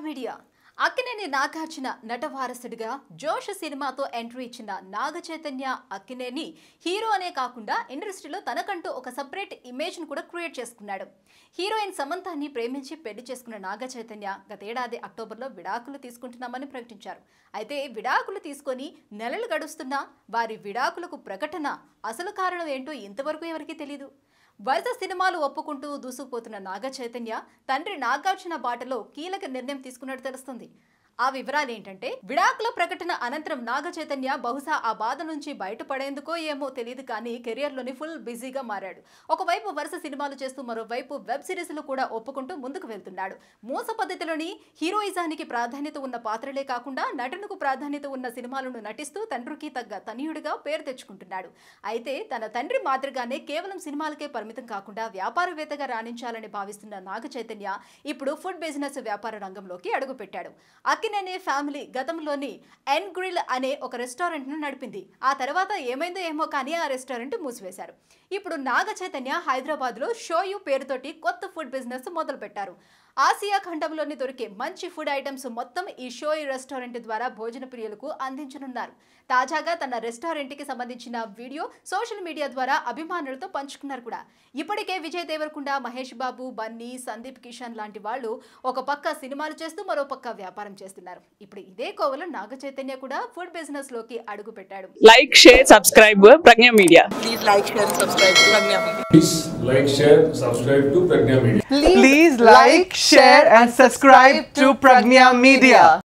Media Akkineni Nagarjuna నట వారసుడిగా జోష్ సినిమాతో ఎంట్రీ ఇచ్చిన నాగ చైతన్య అక్కినేని హీరో అనే కాకుండా ఇండస్ట్రీలో తనకంటూ ఒక సపరేట్ ఇమేజ్ను కూడా క్రియేట్ చేసుకున్నాడు హీరోయిన్ సమంతాన్ని ప్రేమించి పెళ్లి చేసుకున్న నాగ చైతన్య గతేడాది అక్టోబర్లో విడాకులు తీసుకుంటున్నామని ప్రకటించారు అయితే విడాకులు తీసుకొని నెలలు గడుస్తున్నా వారి విడాకులకు ప్రకటన అసలు కారణం ఏంటో ఇంతవరకు ఎవరికీ తెలియదు వరుస సినిమాలు ఒప్పుకుంటూ దూసుకుపోతున్న నాగ చైతన్య తండ్రి నాగార్జున బాటలో కీలక నిర్ణయం తీసుకున్నట్టు తెలుస్తుంది ఆ వివరాలు ఏంటంటే విడాకుల ప్రకటన అనంతరం నాగ చైతన్య బహుశా ఆ బాధ నుంచి బయటపడేందుకో ఏమో తెలియదు కానీ కెరియర్లోని ఫుల్ బిజీగా మారాడు ఒకవైపు వరుస సినిమాలు చేస్తూ మరోవైపు వెబ్ సిరీస్లు కూడా ఒప్పుకుంటూ ముందుకు వెళ్తున్నాడు మూస పద్ధతిలోని హీరోయిజానికి ప్రాధాన్యత ఉన్న పాత్రలే కాకుండా నటనకు ప్రాధాన్యత ఉన్న సినిమాలను నటిస్తూ తండ్రికి తగ్గ తనయుడిగా పేరు తెచ్చుకుంటున్నాడు అయితే తన తండ్రి మాదిరిగానే కేవలం సినిమాలకే పరిమితం కాకుండా వ్యాపారవేత్తగా రాణించాలని భావిస్తున్న నాగ చైతన్య ఇప్పుడు ఫుడ్ బిజినెస్ వ్యాపార రంగంలోకి అడుగుపెట్టాడు అక్కినేని ఫ్యామిలీ గతంలోని ఎన్ గ్రిల్ అనే ఒక రెస్టారెంట్ను నడిపింది ఆ తర్వాత ఏమైందో ఏమో కానీ ఆ రెస్టారెంట్ మూసివేశారు ఇప్పుడు నాగ చైతన్య హైదరాబాద్లో షోయు పేరుతోటి కొత్త ఫుడ్ బిజినెస్ మొదలుపెట్టారు ఆసియా ఖండంలోని దొరికే మంచి ఫుడ్ ఐటమ్స్ మొత్తం ఈ షోయి రెస్టారెంట్ ద్వారా భోజన ప్రియులకు అందించనున్నారు తాజాగా తన రెస్టారెంట్కి సంబంధించిన వీడియో సోషల్ మీడియా ద్వారా అభిమానులతో పంచుకున్నారు కూడా ఇప్పటికే విజయ్ దేవరకొండ మహేష్ బాబు బన్నీ సందీప్ కిషన్ లాంటి వాళ్ళు ఒక పక్క సినిమాలు చేస్తూ మరో పక్క వ్యాపారం చేస్తున్నారు ఇప్పుడు ఇదే కోవలో నాగ చైతన్య కూడా ఫుడ్ బిజినెస్ లోకి అడుగు పెట్టాడు like, share, subscribe Pragya Media. Please like, share, and subscribe to Pragya Media. Please like, share, subscribe to Pragna Media. Please like, share, and subscribe to Pragnya Media.